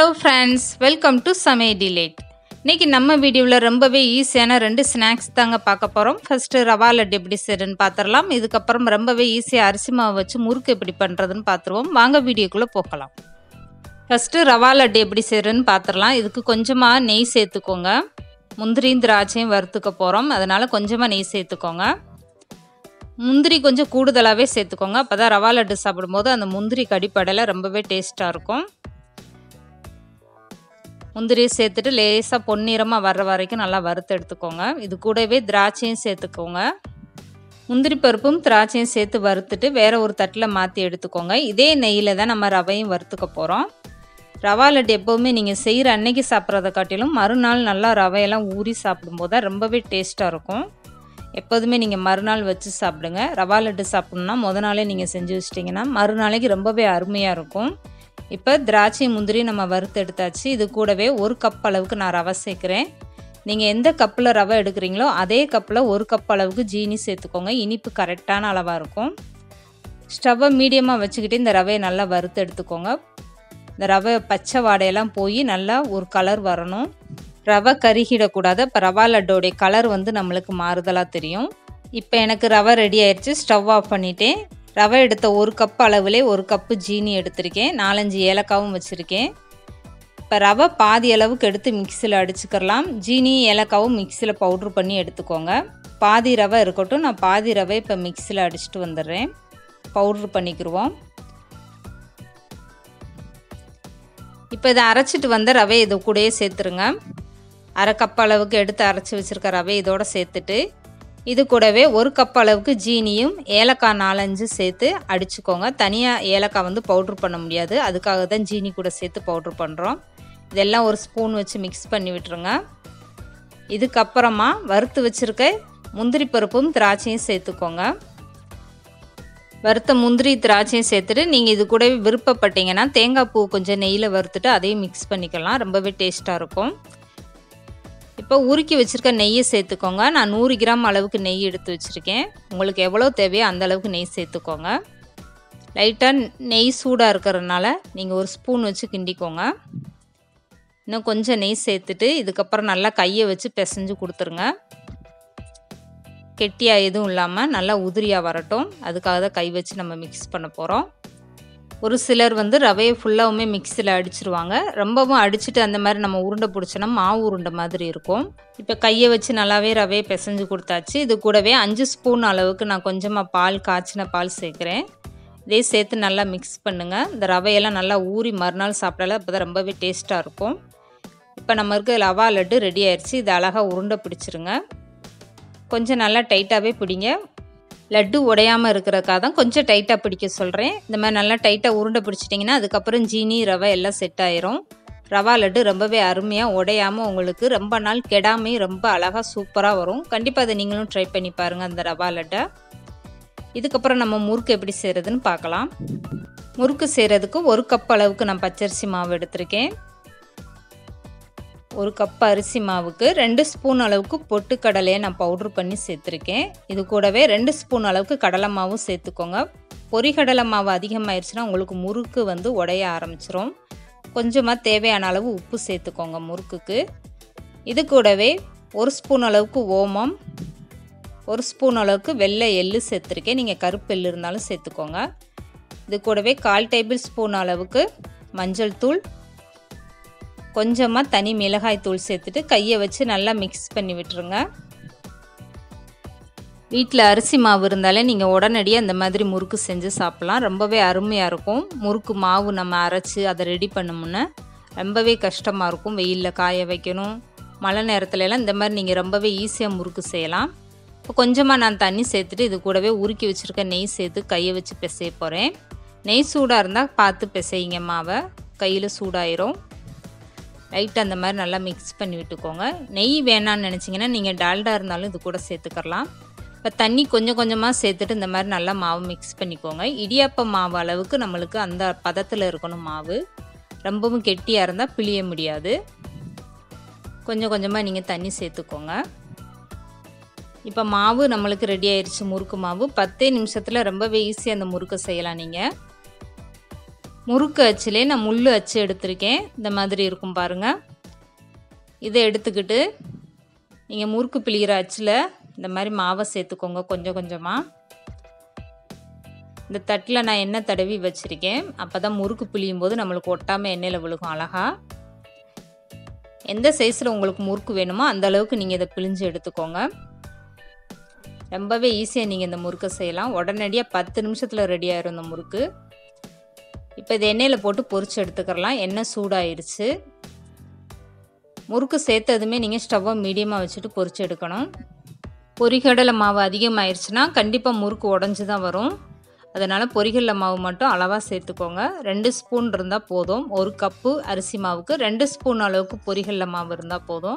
hello friends welcome to சமையல் டிலேட் இன்றைக்கி நம்ம வீடியோவில் ரொம்பவே ஈஸியான ரெண்டு ஸ்நாக்ஸ் தாங்க பார்க்க போகிறோம் ஃபஸ்ட்டு ரவா லட்டு எப்படி செய்யறதுன்னு பார்த்துடலாம் இதுக்கப்புறம் ரொம்பவே ஈஸியாக அரிசி மாவு வச்சு முறுக்கு எப்படி பண்ணுறதுன்னு பார்த்துருவோம் வாங்க வீடியோக்குள்ளே போகலாம் ஃபஸ்ட்டு ரவா லட்டு எப்படி செய்யறதுன்னு பார்த்துடலாம் இதுக்கு கொஞ்சமாக நெய் சேர்த்துக்கோங்க முந்திரியும் திராட்சையும் வறுத்துக்க போகிறோம் அதனால் கொஞ்சமாக நெய் சேர்த்துக்கோங்க முந்திரி கொஞ்சம் கூடுதலாகவே சேர்த்துக்கோங்க அப்போ தான் ரவா லட்டு சாப்பிடும்போது அந்த முந்திரி கடிப்படையில் ரொம்பவே டேஸ்ட்டாக இருக்கும் முந்திரியை சேர்த்துட்டு லேசாக பொன்னிறமாக வர்ற வரைக்கும் நல்லா வறுத்து எடுத்துக்கோங்க இது கூடவே திராட்சையும் சேர்த்துக்கோங்க முந்திரி பருப்பும் திராட்சையும் சேர்த்து வறுத்துட்டு வேறு ஒரு தட்டில் மாற்றி எடுத்துக்கோங்க இதே நெய்யில் தான் நம்ம ரவையும் வறுத்துக்க போகிறோம் ரவா லட்டு எப்போவுமே நீங்கள் செய்கிற அன்னைக்கு சாப்பிட்றத காட்டிலும் மறுநாள் நல்லா ரவையெல்லாம் ஊறி சாப்பிடும்போது தான் ரொம்பவே டேஸ்ட்டாக இருக்கும் எப்போதுமே நீங்கள் மறுநாள் வச்சு சாப்பிடுங்க ரவா லட்டு சாப்பிட்ணுன்னா முத நாளே நீங்கள் செஞ்சு வச்சிட்டிங்கன்னா மறுநாளைக்கு ரொம்பவே அருமையாக இருக்கும் இப்போ திராட்சை முந்திரி நம்ம வறுத்து எடுத்தாச்சு இது கூடவே ஒரு கப் அளவுக்கு நான் ரவை சேர்க்குறேன் நீங்கள் எந்த கப்பில் ரவை எடுக்கிறீங்களோ அதே கப்பில் ஒரு கப் அளவுக்கு ஜீனி சேர்த்துக்கோங்க இனிப்பு கரெக்டான அளவாக இருக்கும் ஸ்டவ்வை மீடியமாக வச்சுக்கிட்டு இந்த ரவையை நல்லா வறுத்து எடுத்துக்கோங்க இந்த ரவை பச்சை வாடையெல்லாம் போய் நல்லா ஒரு கலர் வரணும் ரவை கருகிடக்கூடாது இப்போ ரவா லட்டோடைய கலர் வந்து நம்மளுக்கு மாறுதலாக தெரியும் இப்போ எனக்கு ரவை ரெடி ஆயிடுச்சு ஸ்டவ் ஆஃப் பண்ணிட்டேன் ரவை எடுத்த ஒரு கப் அளவுலே ஒரு கப்பு ஜீனி எடுத்திருக்கேன் நாலஞ்சு ஏலக்காவும் வச்சுருக்கேன் இப்போ ரவை பாதி அளவுக்கு எடுத்து மிக்சியில் அடிச்சுக்கிறலாம் ஜீனி ஏலக்காவும் மிக்சியில் பவுட்ரு பண்ணி எடுத்துக்கோங்க பாதி ரவை இருக்கட்டும் நான் பாதி ரவை இப்போ மிக்சியில் அடிச்சுட்டு வந்துடுறேன் பவுட்ரு பண்ணிக்கிடுவோம் இப்போ இதை அரைச்சிட்டு வந்த ரவை இது கூடயே சேர்த்துருங்க அரை கப் அளவுக்கு எடுத்து அரைச்சி வச்சுருக்க ரவை இதோட சேர்த்துட்டு இது கூடவே ஒரு கப் அளவுக்கு ஜீனியும் ஏலக்காய் நாலஞ்சு சேர்த்து அடிச்சுக்கோங்க தனியாக ஏலக்காய் வந்து பவுட்ரு பண்ண முடியாது அதுக்காக தான் ஜீனி கூட சேர்த்து பவுட்ரு பண்ணுறோம் இதெல்லாம் ஒரு ஸ்பூன் வச்சு மிக்ஸ் பண்ணி விட்டுருங்க இதுக்கப்புறமா வறுத்து வச்சுருக்க முந்திரி பருப்பும் திராட்சையும் சேர்த்துக்கோங்க வறுத்த முந்திரி திராட்சையும் சேர்த்துட்டு நீங்கள் இது கூடவே விருப்பப்பட்டீங்கன்னா தேங்காய் பூ கொஞ்சம் நெய்யில் வறுத்துட்டு அதையும் மிக்ஸ் பண்ணிக்கலாம் ரொம்பவே டேஸ்ட்டாக இருக்கும் இப்போ உருக்கி வச்சுருக்க நெய்யை சேர்த்துக்கோங்க நான் நூறு கிராம் அளவுக்கு நெய் எடுத்து வச்சுருக்கேன் உங்களுக்கு எவ்வளோ தேவையோ அந்த அளவுக்கு நெய் சேர்த்துக்கோங்க லைட்டாக நெய் சூடாக இருக்கிறதுனால நீங்கள் ஒரு ஸ்பூன் வச்சு கிண்டிக்கோங்க இன்னும் கொஞ்சம் நெய் சேர்த்துட்டு இதுக்கப்புறம் நல்லா கையை வச்சு பிசைஞ்சு கொடுத்துருங்க கெட்டியாக எதுவும் இல்லாமல் நல்லா உதிரியாக வரட்டும் அதுக்காக தான் கை வச்சு நம்ம மிக்ஸ் பண்ண போகிறோம் ஒரு சிலர் வந்து ரவையை ஃபுல்லாகவுமே மிக்சியில் அடிச்சிருவாங்க ரொம்பவும் அடிச்சுட்டு அந்த மாதிரி நம்ம உருண்டை பிடிச்சோன்னா மாவு உருண்டை மாதிரி இருக்கும் இப்போ கையை வச்சு நல்லாவே ரவையை பிசைஞ்சு கொடுத்தாச்சு இது கூடவே அஞ்சு ஸ்பூன் அளவுக்கு நான் கொஞ்சமாக பால் காய்ச்சின பால் சேர்க்குறேன் இதே சேர்த்து நல்லா மிக்ஸ் பண்ணுங்கள் இந்த ரவையெல்லாம் நல்லா ஊறி மறுநாள் சாப்பிட்டால அப்போ தான் ரொம்பவே டேஸ்ட்டாக இருக்கும் இப்போ நம்ம இருக்க லவா லட்டு ரெடி ஆயிடுச்சு இது அழகாக உருண்டை பிடிச்சிருங்க கொஞ்சம் நல்லா டைட்டாகவே பிடிங்க லட்டு உடையாமல் இருக்கிறக்காக தான் கொஞ்சம் டைட்டாக பிடிக்க சொல்கிறேன் இந்த மாதிரி நல்லா டைட்டாக உருண்டை பிடிச்சிட்டிங்கன்னா அதுக்கப்புறம் ஜீனி ரவை எல்லாம் செட் ஆயிரும் ரவா லட்டு ரொம்பவே அருமையாக உடையாமல் உங்களுக்கு ரொம்ப நாள் கெடாமே ரொம்ப அழகாக சூப்பராக வரும் கண்டிப்பாக அதை நீங்களும் ட்ரை பண்ணி பாருங்கள் அந்த ரவா லட்டை இதுக்கப்புறம் நம்ம முறுக்கு எப்படி செய்கிறதுன்னு பார்க்கலாம் முறுக்கு செய்கிறதுக்கு ஒரு கப் அளவுக்கு நான் பச்சரிசி மாவு எடுத்திருக்கேன் ஒரு கப் அரிசி மாவுக்கு ரெண்டு ஸ்பூன் அளவுக்கு பொட்டுக்கடலையை நான் பவுட்ரு பண்ணி சேர்த்துருக்கேன் இது கூடவே ரெண்டு ஸ்பூன் அளவுக்கு கடலை மாவும் சேர்த்துக்கோங்க பொரிகடலை மாவு அதிகமாகிடுச்சுன்னா உங்களுக்கு முறுக்கு வந்து உடைய ஆரம்பிச்சிரும் கொஞ்சமாக தேவையான அளவு உப்பு சேர்த்துக்கோங்க முறுக்குக்கு இது கூடவே ஒரு ஸ்பூன் அளவுக்கு ஓமம் ஒரு ஸ்பூன் அளவுக்கு வெள்ளை எள்ளு சேர்த்துருக்கேன் நீங்கள் கருப்பு எள்ளு இருந்தாலும் சேர்த்துக்கோங்க இது கூடவே கால் டேபிள் ஸ்பூன் அளவுக்கு மஞ்சள் தூள் கொஞ்சமாக தனி மிளகாய் தூள் சேர்த்துட்டு கையை வச்சு நல்லா மிக்ஸ் பண்ணி விட்டுருங்க வீட்டில் அரிசி மாவு இருந்தாலே நீங்கள் உடனடியாக இந்த மாதிரி முறுக்கு செஞ்சு சாப்பிட்லாம் ரொம்பவே அருமையாக இருக்கும் முறுக்கு மாவு நம்ம அரைச்சி அதை ரெடி பண்ணமுன்னா ரொம்பவே கஷ்டமாக இருக்கும் வெயிலில் காய வைக்கணும் மழை நேரத்துலலாம் இந்த மாதிரி நீங்கள் ரொம்பவே ஈஸியாக முறுக்கு செய்யலாம் இப்போ கொஞ்சமாக நான் தண்ணி சேர்த்துட்டு இது கூடவே உருக்கி வச்சுருக்க நெய் சேர்த்து கையை வச்சு பிசைய போகிறேன் நெய் சூடாக இருந்தால் பார்த்து பிசைங்க மாவை கையில் சூடாயிரும் லைட்டாக அந்த மாதிரி நல்லா மிக்ஸ் பண்ணி விட்டுக்கோங்க நெய் வேணான்னு நினச்சிங்கன்னா நீங்கள் டால்டா இருந்தாலும் இது கூட சேர்த்துக்கலாம் இப்போ தண்ணி கொஞ்சம் கொஞ்சமாக சேர்த்துட்டு இந்த மாதிரி நல்லா மாவு மிக்ஸ் பண்ணிக்கோங்க இடியாப்ப மாவு அளவுக்கு நம்மளுக்கு அந்த பதத்தில் இருக்கணும் மாவு ரொம்பவும் கெட்டியாக இருந்தால் பிழிய முடியாது கொஞ்சம் கொஞ்சமாக நீங்கள் தண்ணி சேர்த்துக்கோங்க இப்போ மாவு நம்மளுக்கு ரெடி ஆயிடுச்சு முறுக்கு மாவு பத்தே நிமிஷத்தில் ரொம்பவே ஈஸியாக அந்த முறுக்கை செய்யலாம் நீங்கள் முறுக்கு அச்சிலே நான் முள் அச்சு எடுத்திருக்கேன் இந்த மாதிரி இருக்கும் பாருங்கள் இதை எடுத்துக்கிட்டு நீங்கள் முறுக்கு பிழிகிற அச்சில் இந்த மாதிரி மாவை சேர்த்துக்கோங்க கொஞ்சம் கொஞ்சமாக இந்த தட்டில் நான் எண்ணெய் தடவி வச்சுருக்கேன் அப்போ தான் முறுக்கு பிழியும் போது நம்மளுக்கு ஒட்டாமல் எண்ணெயில் விழுகும் அழகா எந்த சைஸில் உங்களுக்கு முறுக்கு வேணுமோ அந்த அளவுக்கு நீங்கள் இதை பிழிஞ்சு எடுத்துக்கோங்க ரொம்பவே ஈஸியாக நீங்கள் இந்த முறுக்கை செய்யலாம் உடனடியாக பத்து நிமிஷத்தில் ரெடி ஆயிரும் இந்த முறுக்கு இப்போ இது எண்ணெயில் போட்டு பொரிச்சு எடுத்துக்கிறலாம் எண்ணெய் சூடாயிருச்சு முறுக்கு சேர்த்ததுமே நீங்கள் ஸ்டவ்வை மீடியமாக வச்சுட்டு பொரிச்சு எடுக்கணும் பொரிகடலை மாவு அதிகமாயிருச்சுன்னா கண்டிப்பாக முறுக்கு உடஞ்சி தான் வரும் அதனால் பொரிகடலை மாவு மட்டும் அளவாக சேர்த்துக்கோங்க ரெண்டு ஸ்பூன் இருந்தால் போதும் ஒரு கப்பு அரிசி மாவுக்கு ரெண்டு ஸ்பூன் அளவுக்கு பொரிகடலை மாவு இருந்தால் போதும்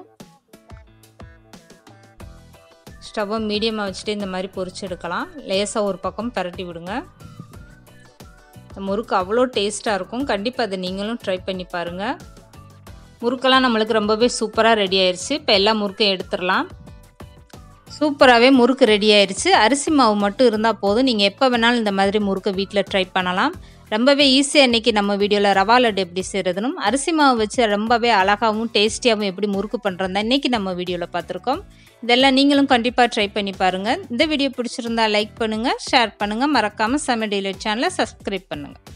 ஸ்டவ்வை மீடியமாக வச்சுட்டு இந்த மாதிரி பொரிச்சு எடுக்கலாம் லேசாக ஒரு பக்கம் பரட்டி விடுங்க இந்த முறுக்கு அவ்வளோ டேஸ்ட்டாக இருக்கும் கண்டிப்பாக அதை நீங்களும் ட்ரை பண்ணி பாருங்கள் முறுக்கெல்லாம் நம்மளுக்கு ரொம்பவே சூப்பராக ரெடி ஆயிடுச்சு இப்போ எல்லா முறுக்கையும் எடுத்துடலாம் சூப்பராகவே முறுக்கு ரெடி ஆயிடுச்சு அரிசி மாவு மட்டும் இருந்தால் போதும் நீங்கள் எப்போ வேணாலும் இந்த மாதிரி முறுக்கை வீட்டில் ட்ரை பண்ணலாம் ரொம்பவே ஈஸியாக இன்றைக்கி நம்ம வீடியோவில் ரவா லட்டு எப்படி செய்கிறதுனும் அரிசி மாவு வச்சு ரொம்பவே அழகாகவும் டேஸ்டியாகவும் எப்படி முறுக்கு பண்ணுறதா இன்றைக்கி நம்ம வீடியோவில் பார்த்துருக்கோம் இதெல்லாம் நீங்களும் கண்டிப்பாக ட்ரை பண்ணி பாருங்கள் இந்த வீடியோ பிடிச்சிருந்தா லைக் பண்ணுங்கள் ஷேர் பண்ணுங்கள் மறக்காமல் சமையல் சேனலை சப்ஸ்கிரைப் பண்ணுங்கள்